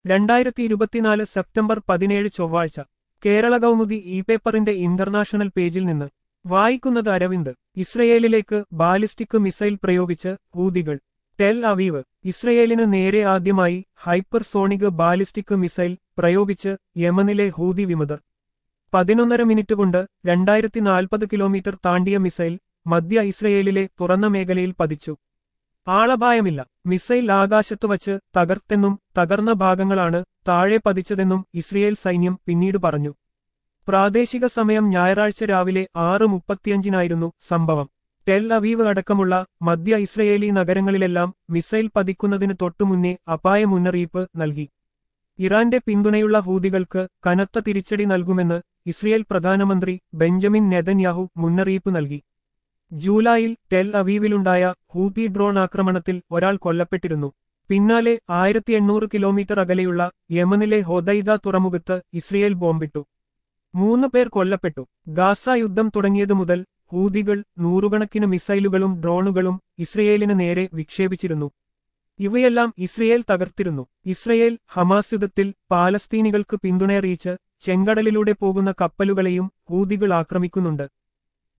രണ്ടായിരത്തി ഇരുപത്തിനാല് സെപ്റ്റംബർ പതിനേഴ് ചൊവ്വാഴ്ച കേരള കൗമുദി ഇ പേപ്പറിന്റെ ഇന്റർനാഷണൽ പേജിൽ നിന്ന് വായിക്കുന്നത് അരവിന്ദ് ഇസ്രയേലിലേക്ക് ബാലിസ്റ്റിക് മിസൈൽ പ്രയോഗിച്ച് ഹൂതികൾ ടെൽ അവീവ് ഇസ്രയേലിന് നേരെ ആദ്യമായി ഹൈപ്പർസോണിക് ബാലിസ്റ്റിക് മിസൈൽ പ്രയോഗിച്ച് യമനിലെ ഹൂതി വിമതർ പതിനൊന്നര മിനിറ്റ് കൊണ്ട് രണ്ടായിരത്തി നാൽപ്പത് കിലോമീറ്റർ താണ്ടിയ മിസൈൽ മധ്യ ഇസ്രയേലിലെ തുറന്ന മേഖലയിൽ പതിച്ചു ആളപായമില്ല മിസൈൽ ആകാശത്ത് വച്ച് തകർത്തെന്നും തകർന്ന ഭാഗങ്ങളാണ് താഴെ പതിച്ചതെന്നും ഇസ്രയേൽ സൈന്യം പിന്നീട് പറഞ്ഞു പ്രാദേശിക സമയം ഞായറാഴ്ച രാവിലെ ആറ് മുപ്പത്തിയഞ്ചിനായിരുന്നു സംഭവം ടെൽ അവീവ് അടക്കമുള്ള മധ്യ ഇസ്രയേലി നഗരങ്ങളിലെല്ലാം മിസൈൽ പതിക്കുന്നതിന് തൊട്ടുമുന്നേ അപായ മുന്നറിയിപ്പ് നൽകി ഇറാന്റെ പിന്തുണയുള്ള ഹൂതികൾക്ക് കനത്ത തിരിച്ചടി നൽകുമെന്ന് ഇസ്രയേൽ പ്രധാനമന്ത്രി ബെഞ്ചമിൻ നെതന്യാഹു മുന്നറിയിപ്പ് നൽകി ജൂലൈയിൽ ടെൽ അവീവിലുണ്ടായ ഹൂതി ഡ്രോൺ ആക്രമണത്തിൽ ഒരാൾ കൊല്ലപ്പെട്ടിരുന്നു പിന്നാലെ ആയിരത്തി എണ്ണൂറ് കിലോമീറ്റർ അകലെയുള്ള യമനിലെ ഹൊദൈദ തുറമുഖത്ത് ഇസ്രയേൽ ബോംബിട്ടു മൂന്ന് പേർ കൊല്ലപ്പെട്ടു ഗാസ യുദ്ധം തുടങ്ങിയതു മുതൽ ഹൂതികൾ നൂറുകണക്കിന് മിസൈലുകളും ഡ്രോണുകളും ഇസ്രയേലിന് നേരെ വിക്ഷേപിച്ചിരുന്നു ഇവയെല്ലാം ഇസ്രയേൽ തകർത്തിരുന്നു ഇസ്രയേൽ ഹമാസ് യുദ്ധത്തിൽ പാലസ്തീനികൾക്ക് പിന്തുണയറിയിച്ച് ചെങ്കടലിലൂടെ പോകുന്ന കപ്പലുകളെയും ഹൂതികൾ ആക്രമിക്കുന്നുണ്ട്